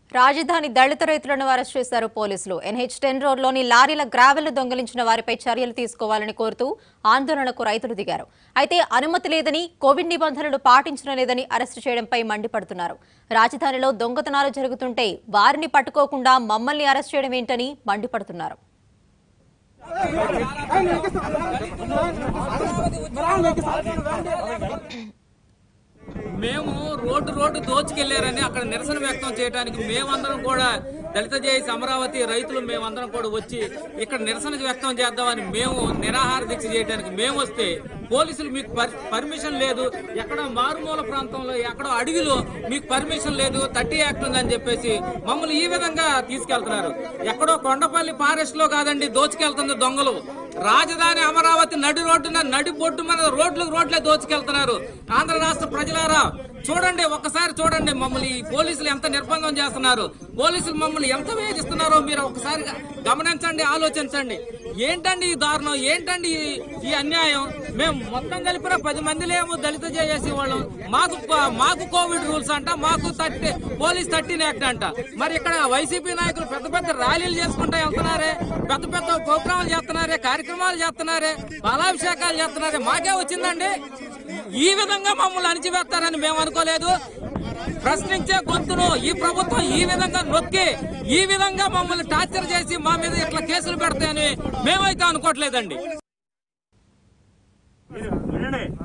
రాజధాని దళిత రైతులను అరెస్ట్ చేశారు పోలీసులు ఎన్హెచ్ టెన్ రోడ్లోని లారీల గ్రావెల్ దొంగిలించిన వారిపై చర్యలు తీసుకోవాలని కోరుతూ ఆందోళనకు రైతులు దిగారు అయితే అనుమతి లేదని కోవిడ్ నిబంధనలు పాటించడం లేదని అరెస్టు చేయడంపై మండిపడుతున్నారు రాజధానిలో దొంగతనాలు జరుగుతుంటే వారిని పట్టుకోకుండా మమ్మల్ని అరెస్ట్ చేయడం ఏంటని మండిపడుతున్నారు మేము రోడ్డు రోడ్డు దోచుకెళ్లారని అక్కడ నిరసన వ్యక్తం చేయడానికి మేమందరం కూడా దళిత జేసి అమరావతి రైతులు మేమందరం కూడా వచ్చి ఇక్కడ నిరసన వ్యక్తం చేద్దామని మేము నిరాహార దీక్ష చేయడానికి మేము వస్తే పోలీసులు మీకు పర్- పర్మిషన్ లేదు ఎక్కడో మారుమూల ప్రాంతంలో ఎక్కడో అడవిలో మీకు పర్మిషన్ లేదు థర్టీ యాక్ట్ ఉందని చెప్పేసి మమ్మల్ని ఈ విధంగా తీసుకెళ్తున్నారు ఎక్కడో కొండపల్లి ఫారెస్ట్ లో కాదండి దోచుకెళ్తుంది దొంగలు రాజధాని అమరావతి నడి రోడ్డున నడి బొడ్డు మన రోడ్లు రోడ్లే దోచుకెళ్తున్నారు ఆంధ్ర రాష్ట్ర ప్రజలారా చూడండి ఒక్కసారి చూడండి మమ్మల్ని ఈ పోలీసులు ఎంత నిర్బంధం చేస్తున్నారు పోలీసులు మమ్మల్ని ఎంత వేధిస్తున్నారో మీరు ఒకసారి గమనించండి ఆలోచించండి ఏంటండి ఈ దారుణం ఏంటండి ఈ- ఈ అన్యాయం మేము మొత్తం కలిపిన పది మందిలేమో దళిత చేసి వాళ్ళం మాకు ప- మాకు కోవిడ్ రూల్స్ అంట మాకు థర్టీ పోలీస్ థర్టీన్ యాక్ట్ అంట మరి ఇక్కడ వైసీపీ నాయకులు పెద్ద పెద్ద ర్యాలీలు చేసుకుంటా వెళ్తున్నారే పెద్ద పెద్ద ప్రోగ్రాములు చేస్తున్నారే కార్యక్రమాలు చేస్తున్నారే బలాభిషేకాలు చేస్తున్నారే మాకే వచ్చిందండి ఈ విధంగా మమ్మల్ని అణిచివేస్తారని మేము అనుకోలేదు ప్రశ్నించే గొంతును ఈ ప్రభుత్వం ఈ విధంగా నొక్కి ఈ విధంగా మమ్మల్ని టార్చర్ చేసి మా మీద ఇట్లా కేసులు పెడతాయని మేమైతే అనుకోవట్లేదండి వినండి